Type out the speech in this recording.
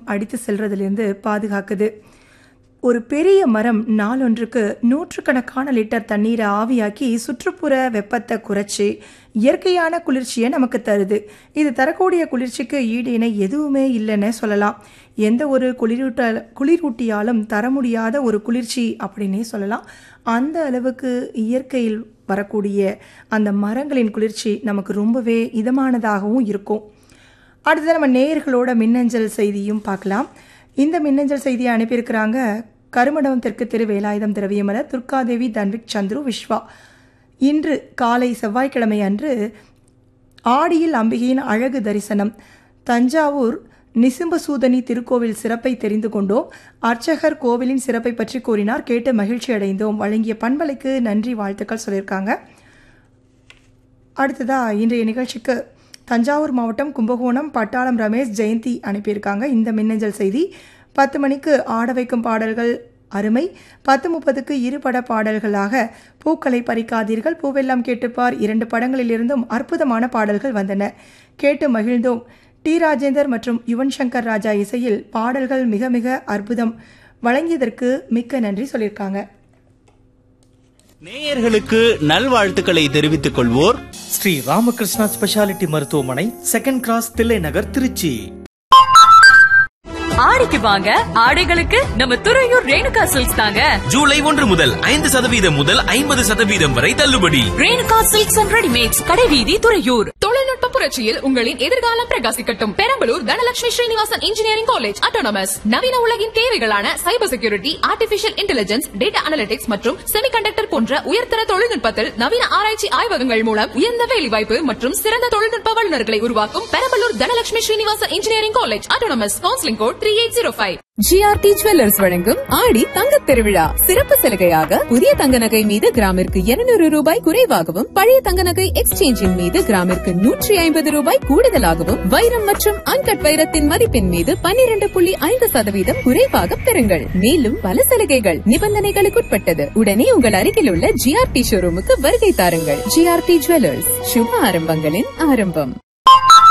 அடித்து செல்றதிலிருந்து பாதுகாக்குது ஒரு பெரிய மரம் நாளொன்றுக்கு நூற்றுக்கணக்கான லிட்டர் தண்ணீரை ஆவியாக்கி சுற்றுப்புற வெப்பத்தை குறைச்சி இயற்கையான குளிர்ச்சியை நமக்கு தருது இது தரக்கூடிய குளிர்ச்சிக்கு ஈடு இணை எதுவுமே இல்லைன்னு சொல்லலாம் எந்த ஒரு குளிரூட்ட குளிரூட்டியாலும் தர முடியாத ஒரு குளிர்ச்சி அப்படின்னே சொல்லலாம் அந்த அளவுக்கு இயற்கையில் வரக்கூடிய அந்த மரங்களின் குளிர்ச்சி நமக்கு ரொம்பவே இதமானதாகவும் இருக்கும் அடுத்தது நம்ம நேயர்களோட மின்னஞ்சல் செய்தியும் பார்க்கலாம் இந்த மின்னஞ்சல் செய்தியை அனுப்பியிருக்கிறாங்க கருமண்டபம் தெற்கு திரு வேலாயுதம் திரவியமலர் துர்காதேவி தன்விக் சந்துரு விஸ்வா இன்று காலை செவ்வாய்க்கிழமை அன்று ஆடியில் அம்பிகையின் அழகு தரிசனம் தஞ்சாவூர் நிசிம்பசூதனி திருக்கோவில் சிறப்பை தெரிந்து கொண்டோம் அர்ச்சகர் கோவிலின் சிறப்பை பற்றி கூறினார் கேட்டு மகிழ்ச்சி அடைந்தோம் வழங்கிய பண்பலைக்கு நன்றி வாழ்த்துக்கள் சொல்லியிருக்காங்க அடுத்ததா இன்றைய நிகழ்ச்சிக்கு தஞ்சாவூர் மாவட்டம் கும்பகோணம் பட்டாளம் ரமேஷ் ஜெயந்தி அனுப்பியிருக்காங்க இந்த மின்னஞ்சல் செய்தி பத்து மணிக்கு ஆட வைக்கும் பாடல்கள் அருமை பத்து முப்பதுக்கு இருபட பாடல்களாக பூக்களை பறிக்காதீர்கள் பூவெல்லாம் கேட்டுப்பார் இரண்டு படங்களிலிருந்தும் அற்புதமான பாடல்கள் வந்தன கேட்டு மகிழ்ந்தோம் டி ராஜேந்தர் மற்றும் யுவன் சங்கர் ராஜா இசையில் பாடல்கள் மிக மிக அற்புதம் வழங்கியதற்கு மிக்க நன்றி சொல்லியிருக்காங்க நேயர்களுக்கு நல்வாழ்த்துக்களை தெரிவித்துக் கொள்வோர் ஸ்ரீ ராமகிருஷ்ணா ஸ்பெஷாலிட்டி மருத்துவமனை செகண்ட் கிராஸ் தில்லை நகர் திருச்சி ஆடிக்கு வாங்க ஆடைகளுக்கு நம்ம துறையூர் ரேணுகா சில்க்ஸ் தாங்க ஜூலை ஒன்று முதல் ஐந்து சதவீதம் முதல் ஐம்பது சதவீதம் வரை தள்ளுபடி ரேணுகா சில்க்ஸ் அண்ட் ரெடிமேட்ஸ் கடைவீதி துறையூர் தொழில்நுட்ப புரட்சியில் உங்களின் எதிர்காலம் பிரகாசிக்கட்டும் Perambalur Dhanalakshmi Srinivasan engineering college autonomous நவீன உலகின் தேவைகளான cyber security artificial intelligence data analytics மற்றும் செமிகண்டக்டர் போன்ற உயர்தர தொழில்நுட்பத்தில் நவீன ஆராய்ச்சி ஆய்வகங்கள் மூலம் உயர்ந்த வேலைவாய்ப்பு மற்றும் சிறந்த தொழில்நுட்ப வல்லுநர்களை உருவாக்கும் Perambalur Dhanalakshmi Srinivasan engineering college autonomous counselling code three eight zero five GRT jewellers வழங்கும் ஆடி தங்கத் திருவிழா சிறப்பு சலுகையாக புதிய தங்க நகை மீது கிராமிற்கு 200 ரூபாய் குறைவாகவும் பழைய தங்க நகை எக்ஸ்சேஞ்சின் மீது கிராமிற்கு நூற்றி ஐம்பது ரூபாய் கூடுதலாகவும் வைரம் மற்றும் அன்கட் வைரத்தின் மதிப்பின் மீது 12.5% புள்ளி ஐந்து சதவீதம் குறைவாக பெறுங்கள் மேலும் பல சலுகைகள் நிபந்தனைகளுக்குட்பட்டது உடனே உங்கள் அருகில் உள்ள ஜிஆர்டி ஷோரூமுக்கு வருகை தாருங்கள் ஜிஆர்டி ஜுவல்லர்ஸ் சுப ஆரம்பங்களின் ஆரம்பம்